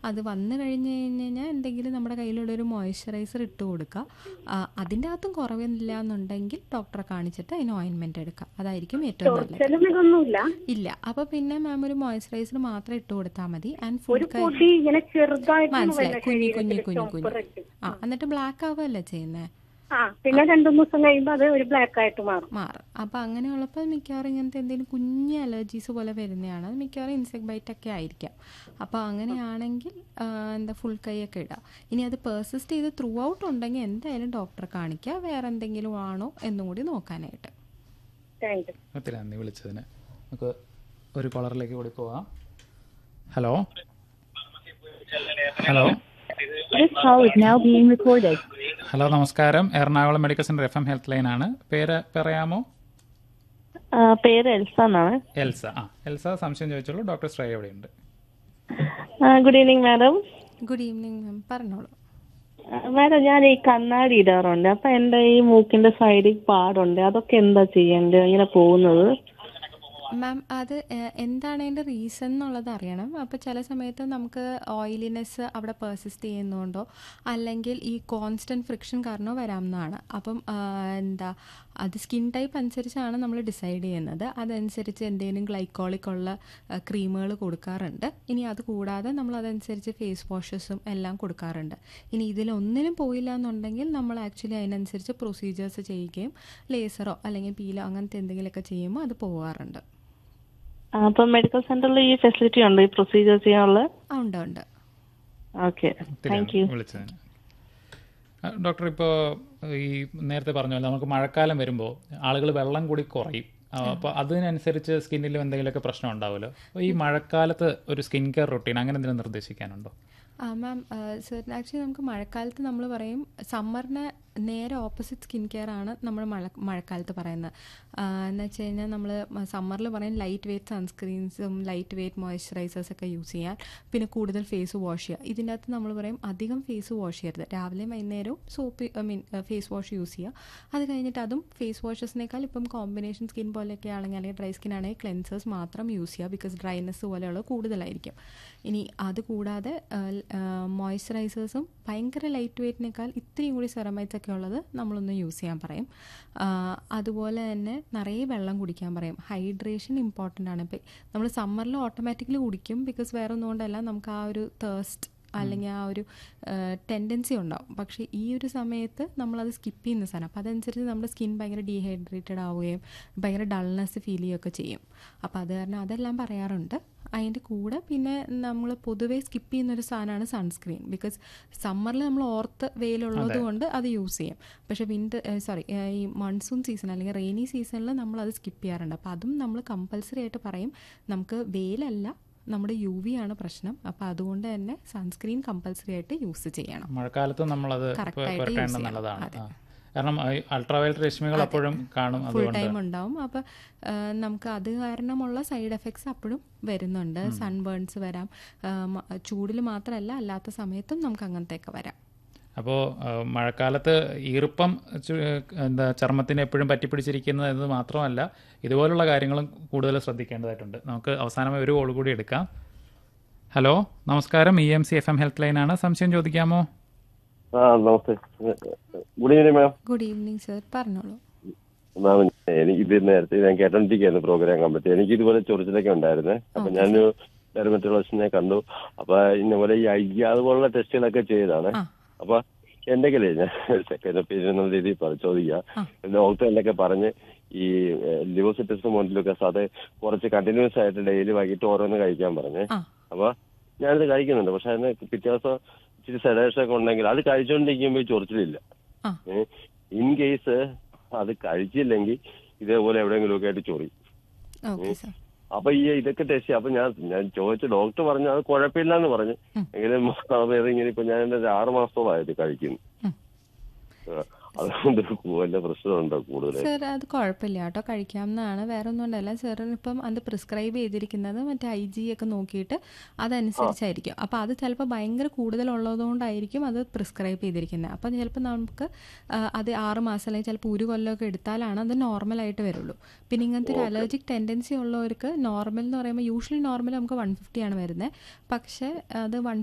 അത് വന്നു കഴിഞ്ഞ് കഴിഞ്ഞ് കഴിഞ്ഞാൽ എന്തെങ്കിലും നമ്മുടെ കയ്യിലുള്ള ഒരു മോയ്സ്ചറൈസർ ഇട്ട് കൊടുക്കുക ആ, അതിൻ്റെ അകത്തും കുറവില്ല എന്നുണ്ടെങ്കിൽ ഡോക്ടറെ കാണിച്ചിട്ട് അതിന് ഓയിൻമെൻറ്റ് എടുക്കുക അതായിരിക്കും ഏറ്റവും നല്ലത് ചൊറിച്ചിലും ഇതൊന്നുമില്ല ഇല്ല അപ്പോൾ പിന്നെ മാം ഒരു മോയ്സ്ചറൈസർ മാത്രം ഇട്ട് കൊടുത്താൽ മതി ആൻഡ് ഫുൾ ഒരു പൊടി ഇങ്ങനെ ചെറുതായിട്ട് മനസ്സിലായി കുഞ്ഞു കുഞ്ഞു കുഞ്ഞു ചുവപ്പ് കുഞ്ഞു റെഡ് ആ എന്നിട്ട് ബ്ലാക്ക് ആവുകയല്ലേ ചെയ്യുന്നത് ആ പിന്നെ രണ്ടു മൂന്ന് ദിവസം കഴിയുമ്പോ അത് ഒരു ബ്ലാക്ക് ആയിട്ട് മാറും മാറും അപ്പോൾ അങ്ങനെയുള്ളപ്പോൾ മിക്കവാറും ഇങ്ങനത്തെ എന്തെങ്കിലും കുഞ്ഞ് അലർജീസ് പോലെ വരുന്നതാണ് അത് മിക്കവാറും ഇൻസെക്ട് ബൈറ്റ് ഒക്കെ ആയിരിക്കാം അപ്പോൾ അങ്ങനെയാണെങ്കിൽ ആ, എന്താ ഫുൾ കൈയൊക്കെ ഇടുക ഇനി അത് പേഴ്സിസ്റ്റ് ചെയ്ത് ത്രൂ ഔട്ട് ഉണ്ടെങ്കിൽ എന്തായാലും ഡോക്ടറെ കാണിക്കുക വേറെ എന്തെങ്കിലും ആണോ എന്നും കൂടി നോക്കാനായിട്ട് താങ്ക് യു ഒത്തിരി നന്ദി വിളിച്ചതിന് നമുക്ക് ഒരു കോളറിലേക്ക് കൂടി പോവാം hello hello This call is now being recorded. Hello നമസ്കാരം Ernakulam medical centre FM M line ലൈൻ ആണ് പേര് പറയാമോ ആ, പേര് എൽസ എന്നാണ് എൽസ ആ എൽസ സംശയം ചോദിച്ചോളൂ ഡോക്ടർ ശ്രേയ ഇവിടെയുണ്ട് good evening madam good evening ma'am പറഞ്ഞോളൂ മാഡം ഞാൻ ഈ കണ്ണാടി ഇടാറുണ്ട് അപ്പൊ എന്റെ ഈ മൂക്കിന്റെ സൈഡിൽ പാടുണ്ട് അതൊക്കെ എന്താ ചെയ്യേണ്ടത് ഇങ്ങനെ പോകുന്നത് മാം അത് ഏഹ്, എന്താണ് അതിൻ്റെ റീസൺ എന്നുള്ളത് അറിയണം അപ്പോൾ ചില സമയത്ത് നമുക്ക് ഓയിലിനെസ് അവിടെ പെർസിസ്റ്റ് ചെയ്യുന്നതുകൊണ്ടോ അല്ലെങ്കിൽ ഈ കോൺസ്റ്റൻറ്റ് ഫ്രിക്ഷൻ കാരണമോ വരാവുന്നതാണ് അപ്പം ആ, എന്താ അത് സ്കിൻ ടൈപ്പ് അനുസരിച്ചാണ് നമ്മൾ ഡിസൈഡ് ചെയ്യുന്നത് അതനുസരിച്ച് എന്തെങ്കിലും ഗ്ലൈക്കോളിക് ഉള്ള ക്രീമുകൾ കൊടുക്കാറുണ്ട് ഇനി അത് കൂടാതെ നമ്മൾ അതനുസരിച്ച് ഫേസ് വാഷസും എല്ലാം കൊടുക്കാറുണ്ട് ഇനി ഇതിലൊന്നിനും പോയില്ല എന്നുണ്ടെങ്കിൽ നമ്മൾ ആക്ച്വലി അതിനനുസരിച്ച് പ്രൊസീജിയേഴ്സ് ചെയ്യുകയും ലേസറോ അല്ലെങ്കിൽ പീലോ അങ്ങനത്തെ എന്തെങ്കിലുമൊക്കെ ചെയ്യുമ്പോൾ അത് പോകാറുണ്ട് ആ, അപ്പൊ മെഡിക്കൽ സെന്ററിൽ ഈ ഫെസിലിറ്റി ഉണ്ട് ഈ പ്രൊസീജിയർ ചെയ്യാനുള്ള ആ ഉണ്ട് ഉണ്ട് ഓക്കെ ഒത്തിരി താങ്ക് യു നന്ദി വിളിച്ചതിന് ആ, ഡോക്ടർ ഇപ്പോൾ ഈ നേരത്തെ പറഞ്ഞ പോലെ നമുക്ക് മഴക്കാലം വരുമ്പോൾ ആളുകൾ വെള്ളം കൂടി കുറയും അപ്പോൾ അതിനനുസരിച്ച് സ്കിന്നിലും എന്തെങ്കിലുമൊക്കെ പ്രശ്നം ഉണ്ടാവുമല്ലോ അപ്പോൾ ഈ മഴക്കാലത്ത് ഒരു സ്കിൻ കെയർ റൊട്ടീൻ അങ്ങനെ എന്തെങ്കിലും നിർദ്ദേശിക്കാനുണ്ടോ ആ മാം സർ ആക്ച്വലി നമുക്ക് മഴക്കാലത്ത് നമ്മൾ പറയും സമ്മറിന് നേരെ ഓപ്പോസിറ്റ് സ്കിൻ കെയർ ആണ് നമ്മൾ മഴ മഴക്കാലത്ത് പറയുന്നത് എന്ന് വെച്ച് കഴിഞ്ഞാൽ നമ്മൾ സമ്മറിൽ പറയും ലൈറ്റ് വെയ്റ്റ് സൺസ്ക്രീൻസും ലൈറ്റ് വെയ്റ്റ് മോയ്സ്ചറൈസേഴ്സ് ഒക്കെ യൂസ് ചെയ്യാൻ പിന്നെ കൂടുതൽ ഫേസ് വാഷ് ചെയ്യുക ഇതിൻ്റെ അകത്ത് നമ്മൾ പറയും അധികം ഫേസ് വാഷ് ചെയ്യരുത് രാവിലെയും വൈകുന്നേരവും soap I mean face wash use ചെയ്യുക അത് കഴിഞ്ഞിട്ട് അതും ഫേസ് വാഷസിനേക്കാൾ ഇപ്പം കോമ്പിനേഷൻ സ്കിൻ പോലെയൊക്കെ ആണെങ്കിൽ അല്ലെങ്കിൽ ഡ്രൈ സ്കിൻ ആണെങ്കിൽ ക്ലെൻസേഴ്സ് മാത്രം യൂസ് ചെയ്യുക ബിക്കോസ് ഡ്രൈനെസ് പോലെയുള്ളത് കൂടുതലായിരിക്കും ഇനി അത് കൂടാതെ മോയ്സ്ചറൈസേഴ്സും ഭയങ്കര ലൈറ്റ് വെയ്റ്റിനേക്കാൾ ഇത്രയും കൂടി സെറമൈറ്റ്സ് ഒക്കെ ഉള്ളത് നമ്മളൊന്ന് യൂസ് ചെയ്യാൻ പറയും ആ, അതുപോലെ തന്നെ നിറയെ വെള്ളം കുടിക്കാൻ പറയും ഹൈഡ്രേഷൻ ഇമ്പോർട്ടൻ്റ് ആണ് ഇപ്പം നമ്മൾ സമ്മറിൽ ഓട്ടോമാറ്റിക്കലി കുടിക്കും ബിക്കോസ് വേറെ ഒന്നുകൊണ്ടല്ല നമുക്ക് ആ ഒരു തേഴ്സ്റ്റ് അല്ലെങ്കിൽ ആ ഒരു ടെൻഡൻസി ഉണ്ടാവും പക്ഷേ ഈ ഒരു സമയത്ത് നമ്മളത് സ്കിപ്പ് ചെയ്യുന്ന സാധനം അപ്പോൾ അതനുസരിച്ച് നമ്മുടെ സ്കിൻ ഭയങ്കര ഡീഹൈഡ്രേറ്റഡ് ആവുകയും ഭയങ്കര ഡൾനെസ് ഫീൽ ചെയ്യുകയൊക്കെ ചെയ്യും അപ്പോൾ അത് കാരണം അതെല്ലാം പറയാറുണ്ട് അതിൻ്റെ കൂടെ പിന്നെ നമ്മൾ പൊതുവേ സ്കിപ്പ് ചെയ്യുന്ന ഒരു സാധനമാണ് സൺസ്ക്രീൻ ബിക്കോസ് സമ്മറിൽ നമ്മൾ ഓർത്ത് വെയിലുള്ളത് കൊണ്ട് അത് യൂസ് ചെയ്യും പക്ഷേ വിൻ്റർ സോറി ഈ മൺസൂൺ സീസൺ അല്ലെങ്കിൽ റെയിനി സീസണിൽ നമ്മൾ അത് സ്കിപ്പ് ചെയ്യാറുണ്ട് അപ്പോൾ അതും നമ്മൾ കമ്പൽസറി ആയിട്ട് പറയും നമുക്ക് വെയിലല്ല നമ്മുടെ യു വി ആണ് പ്രശ്നം അപ്പോൾ അതുകൊണ്ട് തന്നെ സൺസ്ക്രീൻ കമ്പൽസറി ആയിട്ട് യൂസ് ചെയ്യണം മഴക്കാലത്ത് നമ്മളത് Correct ആയിട്ട് use പുരട്ടേണ്ടത് ചെയ്യണം. നല്ലതാണ് അതെ. ആ. കാരണം അൾട്രാവയലറ്റ് രശ്മികൾ അപ്പോഴും കാണും ഫുൾ അതുകൊണ്ട് ടൈം ഉണ്ടാവും അപ്പോൾ നമുക്ക് അത് കാരണമുള്ള സൈഡ് എഫക്ട്സ് അപ്പോഴും വരുന്നുണ്ട് സൺബേൺസ് വരാം ചൂടിൽ മാത്രമല്ല അല്ലാത്ത സമയത്തും നമുക്ക് അങ്ങനത്തെയൊക്കെ വരാം അപ്പോൾ മഴക്കാലത്ത് ഈർപ്പം ചു- എന്താ ചർമ്മത്തിന് എപ്പോഴും പറ്റിപ്പിടിച്ചിരിക്കുന്നത് എന്ന് മാത്രമല്ല ഇതുപോലുള്ള കാര്യങ്ങളും കൂടുതൽ ശ്രദ്ധിക്കേണ്ടതായിട്ടുണ്ട് നമുക്ക് അവസാനമായി ഒരു കോൾ കൂടി എടുക്കാം ഹലോ നമസ്കാരം E M C F M health ലൈനാണ് സംശയം ചോദിക്കാമോ ആ നമസ്തേ good evening ma'am good evening sir പറഞ്ഞോളൂ മാം എനിക്ക് ഇത് നേരത്തെ ഞാൻ കേട്ടോണ്ടിരിക്കുന്നു പ്രോഗ്രാം കമ്പറ്റി എനിക്ക് ഇതുപോലെ ചൊറിച്ചിലൊക്കെ ഉണ്ടായിരുന്നേ അപ്പൊ ഞാൻ ഡെർമറ്റോളജിസ്റ്റിനെ കണ്ടു അപ്പൊ ഇന്നപോലെ ഈ ഐ അതുപോലുള്ള ടെസ്റ്റുകളൊക്കെ ചെയ്തതാണ് ആ. അപ്പൊ എന്തെങ്കിലും ഞാൻ സെക്കൻഡ് ഒപ്പീനിയൻ എന്നുള്ള രീതിയിൽ പറ- ചോദിക്കാം ഡോക്ടർ എന്തൊക്കെ പറഞ്ഞ് ഈ ലിവോസിറ്റസ് മോണ്ടിലൊക്കെ അത് കുറച്ച് കണ്ടിന്യൂസ് ആയിട്ട് ഡെയിലി വൈകിട്ട് ഓരോന്ന് കഴിക്കാൻ പറഞ്ഞേ ആ അപ്പൊ ഞാനിത് കഴിക്കുന്നുണ്ട് പക്ഷെ അതിന് പിറ്റേ ദിവസം ഇച്ചിരി സെഡേഷൻ ഒക്കെ ഉണ്ടെങ്കിൽ അത് കഴിച്ചുകൊണ്ടിരിക്കുമ്പോൾ ഈ ചൊറിച്ചിലില്ല ആ. ഇൻ കേസ് അത് കഴിച്ചില്ലെങ്കിൽ ഇതേപോലെ എവിടെയെങ്കിലും ഒക്കെ ആയിട്ട് ചൊറി ഓക്കെ സർ അപ്പൊ ഈ ഇതൊക്കെ ടെസ്റ്റ് ചെയ്യാം. അപ്പൊ ഞാൻ ഞാൻ ചോദിച്ചു ഡോക്ടർ പറഞ്ഞു അത് കുഴപ്പമില്ല എന്ന് പറഞ്ഞു എങ്കിലും അത് ഇങ്ങനെ ഇപ്പൊ ഞാൻ എന്റെ ഒരു ആറ് മാസത്തോളമായത് കഴിക്കുന്നു ഉം. ആ, അതുകൊണ്ട് വല്ല പ്രശ്നമുണ്ടോ കൂടുതൽ സർ അത് കുഴപ്പമില്ല കേട്ടോ കഴിക്കാവുന്നതാണ് വേറെ ഒന്നും ഉണ്ടല്ല സാറിന് ഇപ്പം അത് പ്രിസ്ക്രൈബ് ചെയ്തിരിക്കുന്നത് മറ്റേ ഐ ജി ഒക്കെ നോക്കിയിട്ട് അതനുസരിച്ചായിരിക്കും അപ്പോൾ അത് ചിലപ്പോൾ ഭയങ്കര കൂടുതലുള്ളതുകൊണ്ടായിരിക്കും അത് പ്രിസ്ക്രൈബ് ചെയ്തിരിക്കുന്നത് അപ്പം ചിലപ്പോൾ നമുക്ക് ആ, അത് ആറ് മാസം അല്ലെങ്കിൽ ചിലപ്പോൾ ഒരു കൊല്ലമൊക്കെ എടുത്താലാണ് അത് നോർമലായിട്ട് വരുള്ളൂ പിന്നെ ഇങ്ങനത്തെ ഒരു അലർജിക് ടെൻഡൻസി ഉള്ളവർക്ക് നോർമൽ എന്ന് പറയുമ്പോൾ യൂഷ്വലി നോർമൽ നമുക്ക് വൺ ഫിഫ്റ്റി ആണ് വരുന്നത് പക്ഷേ അത് വൺ